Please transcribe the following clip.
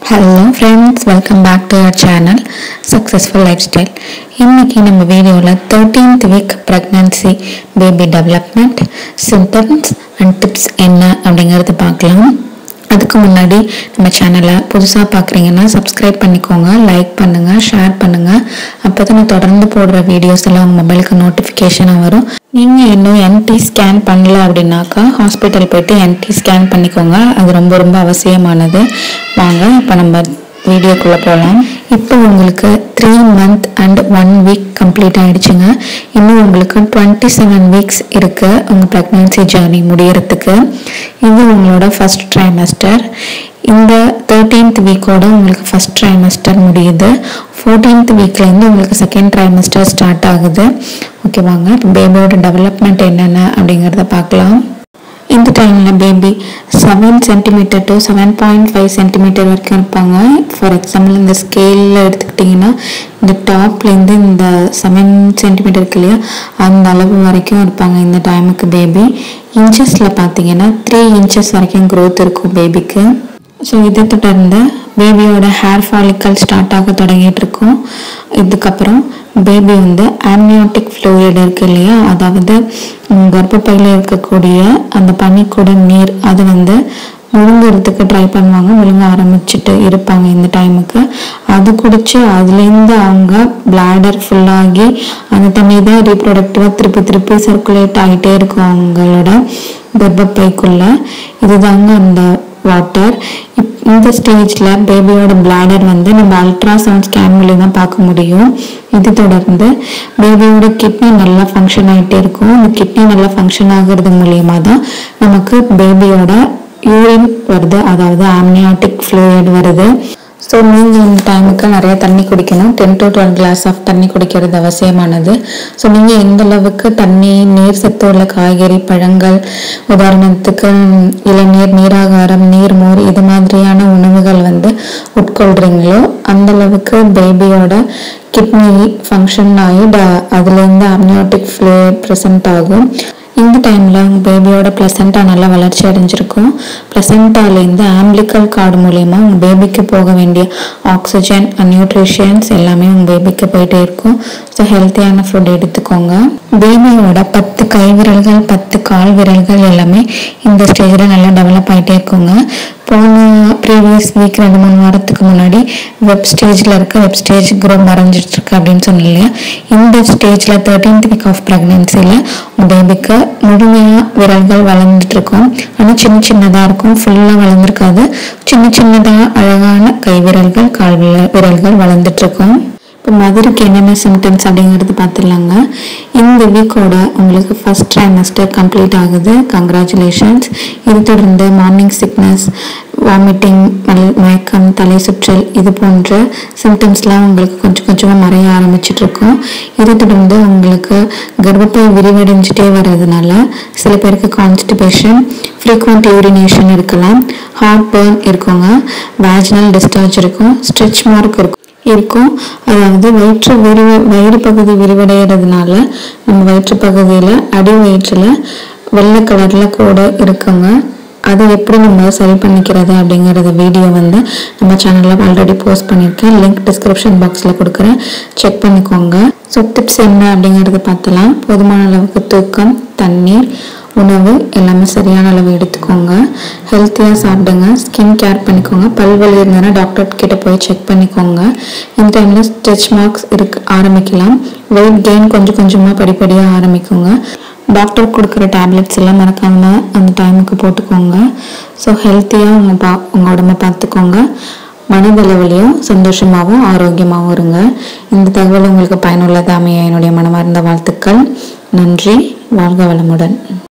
hello friends welcome back to our channel successful lifestyle இன்னைக்கு நம்ம வீடியோவில் thirteenth week pregnancy baby development symptoms and tips என்ன அப்படிங்கிறத பார்க்கலாம் அதுக்கு முன்னாடி நம்ம சேனலை புதுசாக பார்க்குறீங்கன்னா சப்ஸ்கிரைப் பண்ணிக்கோங்க லைக் பண்ணுங்கள் ஷேர் பண்ணுங்கள் அப்போ தான் நான் தொடர்ந்து போடுற வீடியோஸ் எல்லாம் உங்கள் மொபைலுக்கு நோட்டிஃபிகேஷனாக வரும் நீங்கள் இன்னும் என்டி ஸ்கேன் பண்ணல அப்படின்னாக்கா ஹாஸ்பிட்டல் போயிட்டு என்டி ஸ்கேன் பண்ணிக்கோங்க அது ரொம்ப ரொம்ப அவசியமானது வாங்க இப்போ நம்ம வீடியோக்குள்ளே போகலாம் இப்போ உங்களுக்கு three month and one week complete ஆயிடுச்சுங்க இன்னும் உங்களுக்கு டுவெண்ட்டி செவன் வீக்ஸ் இருக்கு உங்கள் ப்ரெக்னன்சி ஜேர்னி முடியறதுக்கு இது உங்களோட ஃபர்ஸ்ட் ட்ரைமஸ்டர் இந்த தேர்ட்டீன்த் வீக்கோட உங்களுக்கு ஃபர்ஸ்ட் ட்ரைமஸ்டர் முடியுது ஃபோர்டீன்த் வீக்லேருந்து உங்களுக்கு செகண்ட் ட்ரைமஸ்டர் ஸ்டார்ட் ஆகுது ஓகே வாங்க இப்போ பேபியோட டெவலப்மெண்ட் என்னென்ன அப்படிங்கிறத பார்க்கலாம் இந்த டைமில் baby seven centimetre to seven point five centimetre வரைக்கும் இருப்பாங்க ஃபார் எக்ஸாம்பிள் இந்த ஸ்கேலில் எடுத்துக்கிட்டிங்கன்னா இந்த டாப்லேருந்து இந்த செவன் சென்டிமீட்டர் இருக்கு இல்லையா அந்த அளவு வரைக்கும் இருப்பாங்க இந்த டைமுக்கு பேபி இன்ச்சஸில் பார்த்தீங்கன்னா த்ரீ இன்ச்சஸ் வரைக்கும் க்ரோத் இருக்கும் பேபிக்கு ஸோ இதை தொடர்ந்து பேபியோட ஹேர் ஃபாலிக்கல் ஸ்டார்ட் ஆக தொடங்கிட்டு இருக்கும் இதுக்கப்புறம் பேபி வந்து ஆம்னியோட்டிக் ஃப்ளூயிட் இருக்கு இல்லையா அதாவது உம், கர்ப்பப்பையில இருக்கக்கூடிய அந்த பனிக்கூட நீர் அது வந்து முழுங்குறதுக்கு ட்ரை பண்ணுவாங்க முழுங்க ஆரம்பிச்சுட்டு இருப்பாங்க இந்த டைமுக்கு அது குடிச்சு அதுலேருந்து அவங்க பிளாடர் ஃபுல்லாகி அந்த தண்ணி தான் ரீப்ரொடக்டிவாக திருப்பி திருப்பி சர்க்குலேட் ஆகிட்டே இருக்கும் அவங்களோட கர்ப்பப்பைக்குள்ள இதுதாங்க அந்த வாட்டர் இந்த ஸ்டேஜில் பேபியோட பிளாடர் வந்து நம்ம அல்ட்ராசவுண்ட் ஸ்கேன் மூலியம் தான் பார்க்க முடியும் இது தொடர்ந்து பேபியோட கிட்னி நல்லா ஃபங்க்ஷன் ஆகிட்டே இருக்கும் இந்த கிட்னி நல்லா ஃபங்க்ஷன் ஆகுறது மூலியமா தான் நமக்கு பேபியோட யூரின் வருது அதாவது ஆம்னியாட்டிக் ஃப்ளூயிட் வருது ஸோ நீங்கள் இந்த டைமுக்கு நிறைய தண்ணி குடிக்கணும் ten to twelve glass of தண்ணி குடிக்கிறது அவசியமானது ஸோ நீங்கள் எந்த அளவுக்கு தண்ணி நீர் சத்து உள்ள காய்கறி பழங்கள் உதாரணத்துக்கு ம், இளநீர் நீராகாரம் நீர்மோர் இது மாதிரியான உணவுகள் வந்து உட்கொள்றீங்களோ அந்த அளவுக்கு பேபியோட கிட்னி ஃபங்க்ஷன் ஆகி ட- அதுலேருந்து அம்னியோட்டிக் ஃப்ளோ ப்ரெசென்ட் ஆகும் இந்த டைமில் உங்கள் பேபியோட பிளசண்டா நல்லா வளர்ச்சி அடைஞ்சிருக்கும் பிளசண்டாலேருந்து ஆம்பிளிக்கல் கார்டு மூலயமா உங்கள் பேபிக்கு போக வேண்டிய ஆக்சிஜன் நியூட்ரிஷியன்ஸ் எல்லாமே உங்கள் பேபிக்கு போயிட்டே இருக்கும் ஸோ ஹெல்த்தியான ஃபுட் எடுத்துக்கோங்க பேபியோட பத்து கை விரல்கள் பத்து கால் விரல்கள் எல்லாமே இந்த ஸ்டேஜில் நல்லா டெவலப் ஆகிட்டே இருக்குங்க போன ப்ரீவியஸ் வீக் ரெண்டு மூணு வாரத்துக்கு முன்னாடி வெப் ஸ்டேஜில் இருக்க வெப் ஸ்டேஜ் க்ரோ மறைஞ்சிட்டு இருக்கு அப்படின்னு சொன்னேன் இல்லையா இந்த ஸ்டேஜில் தேர்ட்டீன்த் வீக் ஆஃப் ப்ரெக்னென்சியில் உங்கள் பேபிக்கு முழுமையாக விரல்கள் வளர்ந்துட்டு இருக்கும் ஆனால் சின்ன சின்னதாக இருக்கும் ஃபுல்லாக வளர்ந்துருக்காது சின்ன சின்னதாக அழகான கை விரல்கள் கால் விரல்- விரல்கள் வளர்ந்துட்டு இருக்கும் இப்போ மதருக்கு என்னென்ன சிம்டம்ஸ் அப்படிங்கிறது பார்த்துடலாங்க இந்த வீக்கோட உங்களுக்கு ஃபர்ஸ்ட் ட்ரைமஸ்டர் கம்ப்ளீட் ஆகுது கங்க்ராச்சுலேஷன்ஸ் இது தொடர்ந்து மார்னிங் சிக்னஸ் வாமிட்டிங் மயக்கம் தலை சுற்றல் இது போன்ற சிம்டம்ஸ்லாம் உங்களுக்கு கொஞ்சம் கொஞ்சமாக மறைய ஆரம்பிச்சிட்டு இருக்கும் இது தொடர்ந்து உங்களுக்கு கர்ப்பப்பை விரிவடைஞ்சிட்டே வர்றதுனால சில பேருக்கு கான்ஸ்டிபேஷன் ஃப்ரீக்வெண்ட் யூரினேஷன் இருக்கலாம் ஹார்ட் பர்ன் இருக்குங்க வேஜினல் டிஸ்சார்ஜ் இருக்கும் ஸ்ட்ரெச் மார்க் இருக்கும் இருக்கும் அதாவது வயிற்று விரிவு வயிறு பகுதி விரிவடைகிறதுனால நம்ம வயிற்று பகுதியில் அடி வயிற்றில் வெள்ளை கலரில் கூட இருக்குங்க அதை எப்படி நம்ம சரி பண்ணிக்கிறது அப்படிங்கிறத வீடியோ வந்து நம்ம சேனலில் ஆல்ரெடி போஸ்ட் பண்ணியிருக்கேன் லிங்க் டிஸ்கிரிப்ஷன் பாக்ஸில் கொடுக்குறேன் செக் பண்ணிக்கோங்க ஸோ டிப்ஸ் என்ன அப்படிங்கிறத பார்த்தலாம் போதுமான அளவுக்கு தூக்கம் தண்ணீர் உணவு எல்லாமே சரியான அளவு எடுத்துக்கோங்க ஹெல்த்தியாக சாப்பிடுங்க ஸ்கின் கேர் பண்ணிக்கோங்க பல்வலி இருந்ததுன்னா டாக்டர் கிட்ட போய் செக் பண்ணிக்கோங்க இந்த டைமில் ஸ்ட்ரெச் மார்க்ஸ் இருக்கு ஆரம்பிக்கலாம் வெயிட் கெயின் கொஞ்சம் கொஞ்சமாக படிப்படியாக ஆரம்பிக்குங்க டாக்டர் கொடுக்குற டேப்லெட்ஸ் எல்லாம் மறக்காம அந்த டைமுக்கு போட்டுக்கோங்க ஸோ ஹெல்த்தியாக உங்கள் பா உங்கள் உடம்ப பார்த்துக்கோங்க மனதளவுலையும் சந்தோஷமாகவும் ஆரோக்கியமாகவும் இருங்க இந்த தகவல் உங்களுக்கு பயனுள்ளதாக அமைய என்னுடைய மனமார்ந்த வாழ்த்துக்கள் நன்றி வாழ்க வளமுடன்